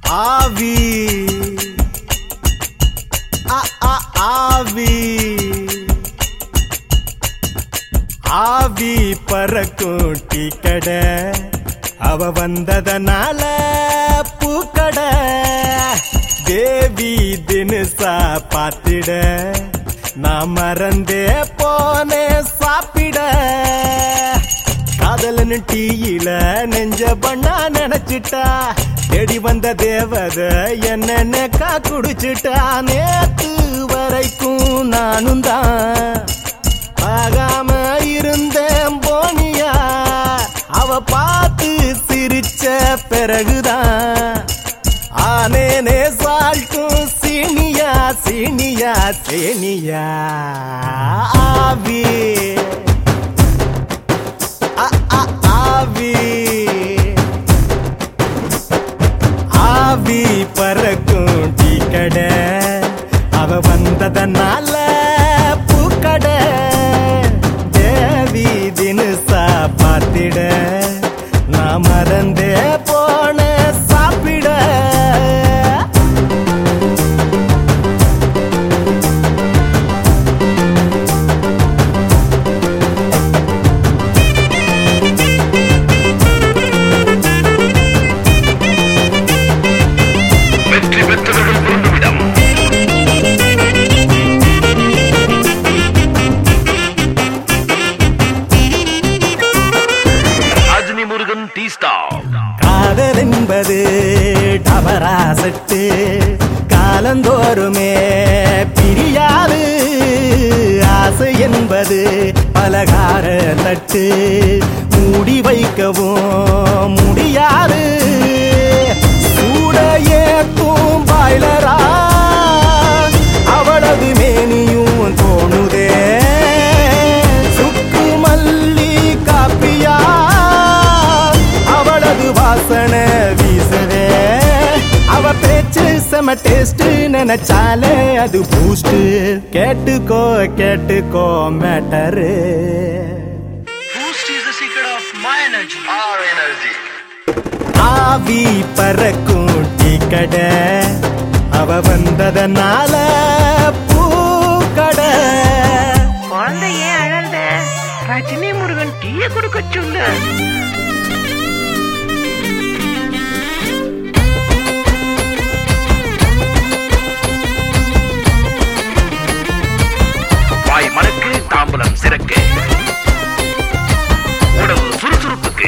ஆவி ஆ, ஆ, ஆவி ஆவி பறக்கும் டீ கடை அவ வந்ததனால பூக்கடை தேவி தினுசா பாத்திட நான் மறந்தே போனே சாப்பிட காதலன்னு டீயில நெஞ்ச பண்ணா நினைச்சிட்டா தேடி வந்த தேவத என்னென்னக்கா குடிச்சிட்டா நேத்து வரைக்கும் நானும் தான் ஆகாம இருந்தேன் போனியா அவ பார்த்து சிரிச்ச பிறகுதான் ஆனேனே சால்ட்டும் சீனியா சீனியா சீனியா ஆவி ஆ, ஆ, ஆவி ஆவி பறக்கும் டீ கடை அவ வந்ததனால பூக்கடை தேவி தினுசா பார்த்திட நான் மறந்தே போன சாப்பிட வெற்றி பெற்றவர்கள் பொருந்துவிடம் ரஜினி முருகன் டீ ஸ்டால் காதல் என்பது டபராசட்டு காலந்தோறுமே பிரியாது ஆசை என்பது பலகார தட்டு மூடி வைக்கவும் முடியாது சூட ஏத்தும் பாய்லரா அவளது மேனியும் தோணுதே சுக்கு மல்லி காப்பியா அவளது வாசனை வீசுதே அவ பேச்சு செம டேஸ்ட் நினைச்சாலே அது பூஸ்ட் கேட்டுக்கோ கேட்டுக்கோ matter Boost is the secret of my energy. Our energy ஆவி பறக்கும் டீ கடை அவ வந்ததனால பூக்கடை குழந்தை ஏன் அழல்த ரஜினி முருகன் டீயை கொடுக்க சொல்லு வாய் மணக்கு தாம்பலம் சிறக்கு உடல் சுறுசுறுப்புக்கு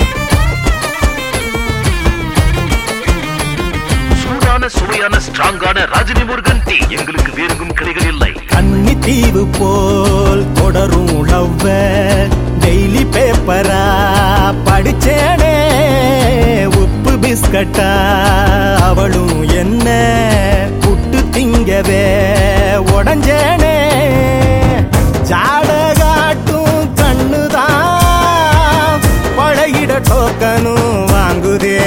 சூடான சுவையான ஸ்ட்ராங்கான ரஜினி முருகன் டீ எங்களுக்கு வேறெங்கும் கிடைகள் இல்லை கன்னி தீவு போல் தொடரும் லவ்வ டெய்லி பேப்பரா படிச்சேனே உப்பு பிஸ்கட்டா அவளும் என்ன புட்டு திங்கவே உடஞ்சேனே ஜாடகாட்டும் கண்ணுதான் பழகிட டோக்கனும் வாங்குதே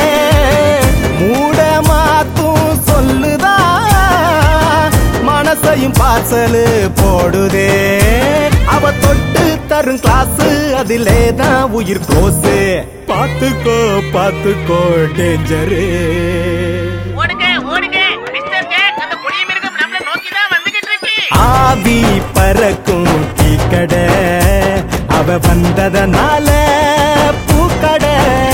மூட மாத்தும் சொல்லுதா மனசையும் பார்சலு போடுதே அவ தொட்டு தரும் கிளாஸ் அதிலே தான் உயிர் கோசு பாத்துக்கோ பாத்துக்கோ டேஞ்சரு ஓடுங்க ஓடுங்க மிஸ்டர் ஜாக் அந்த புளிய மிருகம் நம்மள நோக்கி தான் வந்துகிட்டு இருக்கு ஆவி பறக்கும் டீ கடை அவ வந்ததனால பூக்கடை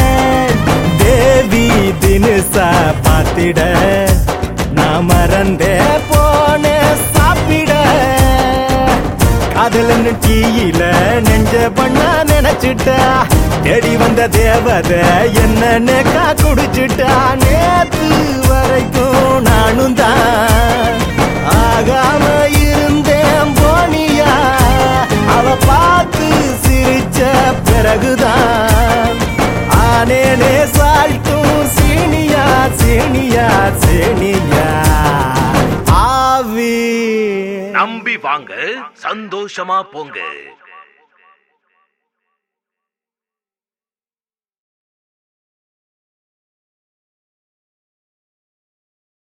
தேவி தினுசா பாத்திட நான் மறந்தே போன சாப்பிட காதலன்னு டீயில நெஞ்ச பண்ணா நினைச்சிட்டா தேடி வந்த தேவத என்னன்னு கா குடிச்சிட்டா நேத்து வரைக்கும் நானும் தான் ஆகாம இருந்தேன் போனியா அவ பார்த்து சிரிச்ச பிறகுதான் ஆனேனே சால்ட்டும் சீனியா சீனியா சீனியா ஆவி நம்பி வாங்க சந்தோஷமா போங்க